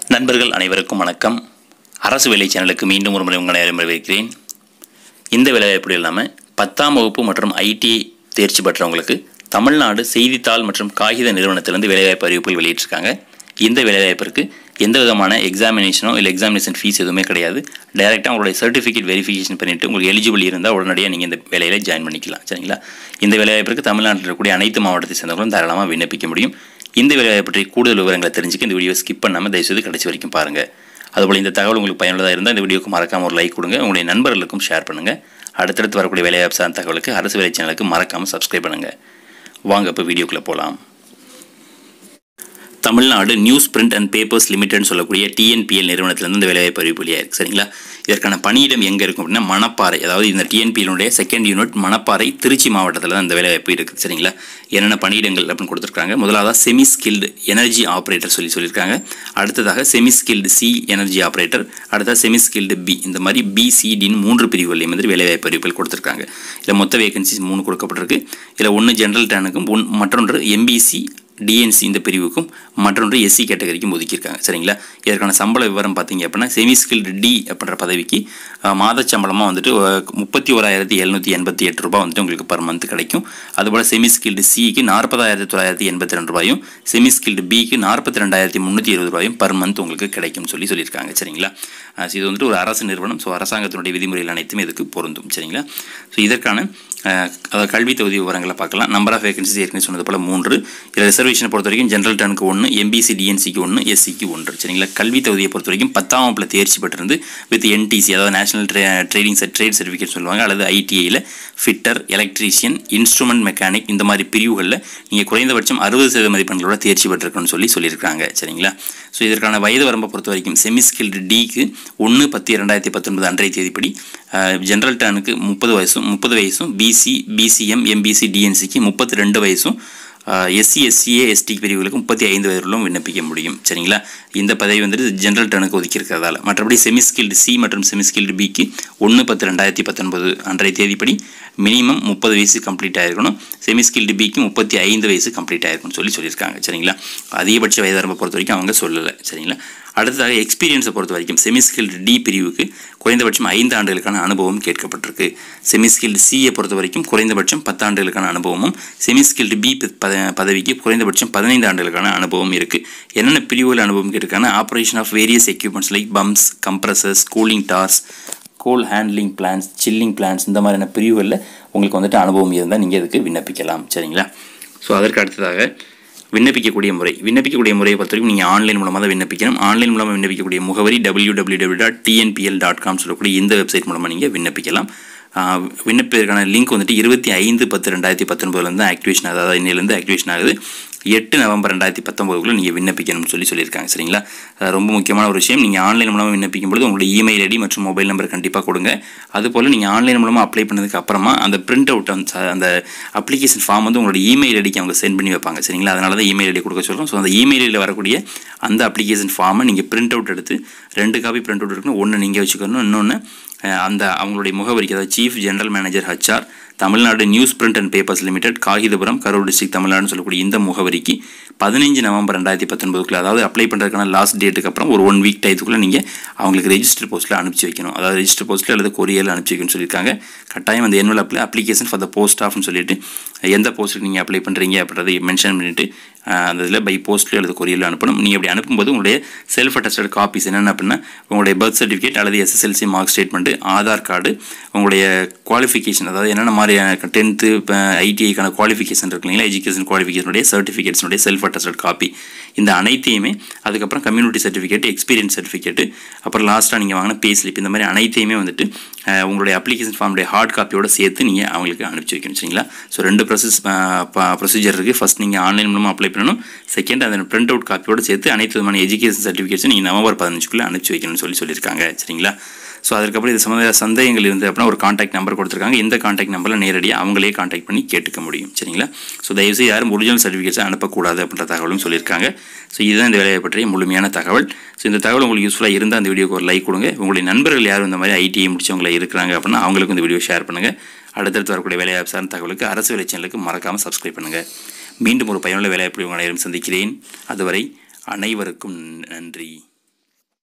நண்பர்கள் அனைவருக்கும் வணக்கம் அரசு வேலை சேனலுக்கு மீண்டும் ஒரு முறை உங்களை வரவேற்கிறேன் இந்த வேலைவாய்ப்பு இல்லாமல் பத்தாம் வகுப்பு மற்றும் ஐடிஐ தேர்ச்சி பெற்றவங்களுக்கு தமிழ்நாடு செய்தித்தாள் மற்றும் காகித நிறுவனத்திலிருந்து வேலைவாய்ப்பு அறிவிப்புகள் வெளியிட்டிருக்காங்க இந்த வேலைவாய்ப்பிற்கு எந்த விதமான எக்ஸாமினேஷனோ இல்லை எக்ஸாமினேஷன் ஃபீஸ் எதுவுமே கிடையாது டைரெக்டாக உங்களுடைய சர்டிஃபிகேட் வெரிஃபிகேஷன் பண்ணிவிட்டு உங்களுக்கு எலிஜிபிள் இருந்தால் உடனடியாக நீங்கள் இந்த வேலையில் ஜாயின் பண்ணிக்கலாம் சரிங்களா இந்த வேலைவாய்ப்பிற்கு தமிழ்நாட்டில் இருக்கக்கூடிய அனைத்து மாவட்டத்தை சேர்ந்தவர்களும் தாராளமாக விண்ணப்பிக்க முடியும் இந்த வேலைவாய்ப்பு பற்றி கூடுதல் விவரங்களை தெரிஞ்சுக்க இந்த வீடியோ ஸ்கிப் பண்ணாமல் தயவுசெய்து கடைசி வரைக்கும் பாருங்கள் அதுபோல் இந்த தகவல் உங்களுக்கு பயனுள்ளதாக இருந்தால் இந்த வீடியோக்கு மறக்காமல் ஒரு லைக் கொடுங்க உங்களுடைய நண்பர்களுக்கும் ஷேர் பண்ணுங்கள் அடுத்தடுத்து வரக்கூடிய வேலைவாய்ப்பு சார்ந்த தகவலுக்கு அரசு வேலை சேனலுக்கு மறக்காமல் சப்ஸ்கிரைப் பண்ணுங்கள் வாங்க இப்போ வீடியோக்குள்ளே போகலாம் Tamil Nadu news print and papers லிமிடெட்னு சொல்லக்கூடிய டிஎன்பிஎல் நிறுவனத்திலிருந்து இந்த வேலைவாய்ப்பு அறிவிப்பு வெளியாக இருக்குது சரிங்களா இதற்கான பணியிடம் எங்கே இருக்கும் அப்படின்னா மணப்பாறை அதாவது இந்த டிஎன்பிஎலுடைய செகண்ட் யூனிட் மணப்பாறை திருச்சி மாவட்டத்தில் தான் இந்த வேலைவாய்ப்பு இருக்குது சரிங்களா என்னென்ன பணியிடங்கள் அப்படின்னு கொடுத்துருக்காங்க முதலாவதாக செமி ஸ்கில்டு எனர்ஜி ஆப்ரேட்டர் சொல்லி சொல்லியிருக்காங்க அடுத்ததாக semi skilled C energy operator அடுத்தது செமி ஸ்கில்டு பி இந்த மாதிரி பிசிடின்னு மூன்று பிரிவுகளையும் வந்து வேலைவாய்ப்பு அறிவிப்புகள் கொடுத்துருக்காங்க இதில் மொத்த வேகன்சிஸ் மூணு கொடுக்கப்பட்டிருக்கு இதில் ஒன்று ஜென்ரல் டேனுக்கும் ஒன் மற்றொன்று எம்பிசி டிஎன்சி இந்த பிரிவுக்கும் மற்றொன்று எஸ்சி கேட்டகரிக்கும் ஒதுக்கியிருக்காங்க சரிங்களா இதற்கான சம்பள விவரம் பார்த்தீங்க அப்படின்னா செமி ஸ்கில்டு டி அப்படின்ற பதவிக்கு அஹ், மாத சம்பளமாக வந்துட்டு அஹ், முப்பத்தி ஓராயிரத்தி எழுநூற்றி எண்பத்தி எட்டு ரூபாய் வந்துட்டு உங்களுக்கு பர் மந்த் கிடைக்கும் அதுபோல் செமி ஸ்கில்டு சிக்கு நாற்பதாயிரத்தி தொள்ளாயிரத்தி எண்பத்தி ரெண்டு ரூபாயும் செமி ஸ்கில்டு பிக்கு நாற்பத்தி ரெண்டாயிரத்தி முந்நூற்றி இருபது ரூபாயும் பர் மந்த் உங்களுக்கு கிடைக்கும் சொல்லி சொல்லியிருக்காங்க சரிங்களா அஹ், so இது வந்துட்டு ஒரு அரசு நிறுவனம் ஸோ அரசாங்கத்தினுடைய விதிமுறைகள் அனைத்துமே இதுக்கு பொருந்தும் சரிங்களா ஸோ இதற்கான அஹ், அதாவது கல்வி தகுதி விவரங்களை பார்க்கலாம் நம்பர் ஆஃப் வேகன்சிஸ் ஏற்கனவே சொன்னது போல் மூன்று இதில் ரிசர்வேஷனை பொறுத்த வரைக்கும் ஜென்ரல் டனுக்கு ஒன்று எம்பிசி டிஎன்சிக்கு ஒன்று எஸ்சிக்கு ஒன்று சரிங்களா கல்வி தகுதியை பொறுத்த வரைக்கும் பத்தாம் வகுப்பில் தேர்ச்சி பெற்றிருந்து வித் என்டிசி அதாவது national tra trading trade certificate சொல்லுவாங்க அல்லது ஐடிஐயில் ஃபிட்டர் எலக்ட்ரீஷியன் இன்ஸ்ட்ருமெண்ட் மெக்கானிக் இந்த மாதிரி பிரிவுகளில் நீங்கள் குறைந்தபட்சம் அறுபது சதவீத மதிப்பெண்களோட தேர்ச்சி பெற்றிருக்கணும்னு சொல்லி சொல்லியிருக்காங்க சரிங்களா ஸோ இதற்கான வயது வரம்பை பொறுத்த வரைக்கும் செமி ஸ்கில்டு டிக்கு ஒன்று பத்து ரெண்டாயிரத்தி பத்தொன்பது அன்றைய தேதிப்படி ஜென்ரல் டர்னுக்கு முப்பது வயசும் முப்பது வயசும் பிசி பிசிஎம் எம்பிசி டிஎன்சிக்கு முப்பத்தி ரெண்டு வயசும் எஸ்சி எஸ்சிஏ எஸ்டி பிரிவுகளுக்கு முப்பத்தி ஐந்து வயதிலும் விண்ணப்பிக்க முடியும் சரிங்களா இந்த பதவி வந்துட்டு ஜென்ரல் டர்னுக்கு ஒதுக்கி இருக்கிறதால மற்றபடி செமி ஸ்கில்டு சி மற்றும் செமி ஸ்கில்டு பிக்கு ஒன்று பத்து ரெண்டாயிரத்தி பத்தொன்பது அன்றைய தேதிப்படி மினிமம் முப்பது வயசு கம்ப்ளீட் ஆகிருக்கணும் செமி ஸ்கில்டு பிக்கு முப்பத்தி ஐந்து வயசு கம்ப்ளீட் ஆகிருக்கும்னு சொல்லி சொல்லியிருக்காங்க சரிங்களா அதிகபட்ச வயது வரம்பை பொறுத்த வரைக்கும் அவங்க சொல்லலை சரிங்களா அடுத்ததாக எக்ஸ்பீரியன்ஸை பொறுத்த வரைக்கும் செமி ஸ்கில்டு டி பிரிவுக்கு குறைந்தபட்சம் ஐந்து ஆண்டுகளுக்கான அனுபவம் கேட்கப்பட்டிருக்கு செமி ஸ்கில்டு சியை பொறுத்த வரைக்கும் குறைந்தபட்சம் பத்தாண்டுகளுக்கான அனுபவமும் செமி ஸ்கில்டு பி பத பதவிக்கு குறைந்தபட்சம் பதினைந்து ஆண்டுகளுக்கான அனுபவம் இருக்குது என்னென்ன பிரிவுகள் அனுபவம் கேட்டிருக்காங்க operation of various equipments like pumps compressors cooling towers coal handling plants chilling plants இந்த மாதிரியான பிரிவுகளில் உங்களுக்கு வந்துட்டு அனுபவம் இருந்தால் நீங்கள் இதுக்கு விண்ணப்பிக்கலாம் சரிங்களா ஸோ அதற்கு அடுத்ததாக விண்ணப்பிக்கக்கூடிய முறை விண்ணப்பிக்கக்கூடிய முறையை பொறுத்த வரைக்கும் நீங்கள் ஆன்லைன் மூலமாக தான் விண்ணப்பிக்கணும் ஆன்லைன் மூலமாக விண்ணப்பிக்கக்கூடிய முகவரி W W W dot TNPL dot com சொல்லக்கூடிய இந்த வெப்சைட் மூலமாக நீங்கள் விண்ணப்பிக்கலாம் ஆஹ் விண்ணப்பதற்கான லிங்க் வந்துட்டு இருபத்தி ஐந்து பத்து ரெண்டாயிரத்தி பத்தொன்பதுலேருந்து ஆக்டிவேஷன் அதாவது இன்னிலேருந்து ஆக்டிவேஷன் ஆகுது எட்டு நவம்பர் ரெண்டாயிரத்தி பத்தொம்போதுக்குள்ளே நீங்கள் விண்ணப்பிக்கணும்னு சொல்லி சொல்லியிருக்காங்க சரிங்களா அது ரொம்ப முக்கியமான ஒரு விஷயம் நீங்கள் ஆன்லைன் மூலமாக விண்ணப்பிக்கும் பொழுது உங்களுடைய இமெயில் ஐடி மற்றும் மொபைல் நம்பர் கண்டிப்பாக கொடுங்க அதுபோல் நீங்கள் ஆன்லைன் மூலமாக அப்ளை பண்ணதுக்கு அப்புறமா அந்த பிரிண்ட் அவுட் அந்த அப்ளிகேஷன் ஃபார்ம் வந்து உங்களுடைய இமெயில் ஐடிக்கு அவங்க சென்ட் பண்ணி வைப்பாங்க சரிங்களா அதனால தான் இமெயில் ஐடி கொடுக்க சொல்கிறோம் ஸோ அந்த இமெயில் ஐடியில் வரக்கூடிய அந்த அப்ளிகேஷன் ஃபார்மை நீங்கள் பிரிண்ட் அவுட் எடுத்து ரெண்டு காப்பி பிரிண்ட் அவுட் எடுக்கணும் ஒன்று நீங்கள் வச்சுக்கணும் இன்னொன்று அந்த அவங்களுடைய முகவரிக்கு அதாவது chief general manager HR Tamil Nadu news print and papers limited Kagithapuram Karur district தமிழ்நாடுன்னு சொல்லக்கூடிய இந்த முகவரிக்கு பதினஞ்சு நவம்பர் ரெண்டாயிரத்தி பத்தொன்பதுக்குள்ள அதாவது அப்ளை பண்ணுறதுக்கான லாஸ்ட் டேட்டுக்கு அப்புறம் ஒரு ஒன் வீக் டயத்துக்குள்ளே நீங்கள் அவங்களுக்கு ரெஜிஸ்டர் போஸ்ட்டில் அனுப்பிச்சி வைக்கணும் அதாவது ரெஜிஸ்டர் போஸ்ட்டில் அல்லது கொரியரில் அனுப்பிச்சி வைக்கணும்னு சொல்லியிருக்காங்க கட்டாயம் அந்த என்வலப்பில் அப்ளிகேஷன் ஃபார் த போஸ்ட் ஆஃப்னு சொல்லிட்டு எந்த போஸ்ட்டுக்கு நீங்கள் அப்ளை பண்ணுறீங்க அப்படின்றத மென்ஷன் பண்ணிவிட்டு அந்த இதில் பை போஸ்ட்லேயோ அல்லது கொரியரில் அனுப்பணும் நீங்கள் அப்படி அனுப்பும்போது உங்களுடைய செல்ஃப் அட்டஸ்டட் காப்பீஸ் என்னென்ன அப்படின்னா உங்களுடைய பர்த் சர்டிஃபிகேட் அல்லது SSLC mark statement Aadhaar card உங்களுடைய குவாலிஃபிகேஷன் அதாவது என்னென்ன மாதிரியான டென்த்து ஐடிஐக்கான குவாலிஃபிகேஷன் இருக்கு இல்லைங்களா எஜுகேஷன் குவாலிஃபிகேஷனுடைய சர்டிஃபிகேட்ஸுடைய செல்ஃப் அட்டஸ்டட் காப்பி இந்த அனைத்தையுமே அதுக்கப்புறம் கம்யூனிட்டி சர்டிஃபிகேட் எக்ஸ்பீரியன்ஸ் சர்டிஃபிகேட்டு அப்புறம் லாஸ்ட்டாக நீங்கள் வாங்கின பே ஸ்லிப் இந்த மாதிரி அனைத்தையுமே வந்துட்டு அஹ், உங்களுடைய அப்ளிகேஷன் ஃபார்முடைய ஹார்ட் காப்பியோட சேர்த்து நீங்கள் அவங்களுக்கு அனுப்பிச்சி வைக்கணும் சரிங்களா ஸோ ரெண்டு ப்ரொசஸ் ப்ரொசீஜர் இருக்குது ஃபஸ்ட் நீங்கள் ஆன்லைன் மூலமாக அப்ளை பண்ணணும் செகண்ட் அந்த பிரிண்ட் அவுட் காப்பியோட சேர்த்து அனைத்து விதமான எஜுகேஷன் சர்டிஃபிகேட்ஸும் நீங்கள் நவம்பர் பதினஞ்சுக்குள்ளே அனுப்பிச்சி வைக்கணும்னு சொல்லி சொல்லியிருக்காங்க சரிங்களா ஸோ அதுக்கப்புறம் இது சம்மந்த சந்தேகங்கள் இருந்து அப்படின்னா ஒரு காண்டாக்ட் நம்பர் கொடுத்துருக்காங்க இந்த காண்டாக்ட் நம்பரில் நேரடியாக அவங்களே காண்டாக்ட் பண்ணி கேட்டுக்க முடியும் சரிங்களா ஸோ தயவுசெய்து யாரும் ஒரிஜினல் சர்டிஃபிகேட்ஸை அனுப்பக்கூடாது அப்படின்ற தகவலும் சொல்லியிருக்காங்க ஸோ இதுதான் இந்த வேலையை பற்றிய முழுமையான தகவல் ஸோ இந்த தகவல் உங்களுக்கு யூஸ்ஃபுல்லாக இருந்தால் அந்த வீடியோக்கு ஒரு லைக் கொடுங்க உங்களுடைய நண்பர்கள் யாரும் இந்த மாதிரி ஐடிஐ முடிச்சவங்கள இருக்கிறாங்க அப்படின்னா அவங்களுக்கு இந்த வீடியோ ஷேர் பண்ணுங்கள் அடுத்தடுத்து வரக்கூடிய வேலைவாய்ப்பு சார்ந்த தகவலுக்கு அரசு வேலை சேனலுக்கு மறக்காமல் சப்ஸ்கிரைப் பண்ணுங்கள் மீண்டும் ஒரு பயனுள்ள வேலைவாய்ப்பு உங்களை நேரம் சந்திக்கிறேன் அதுவரை அனைவருக்கும் நன்றி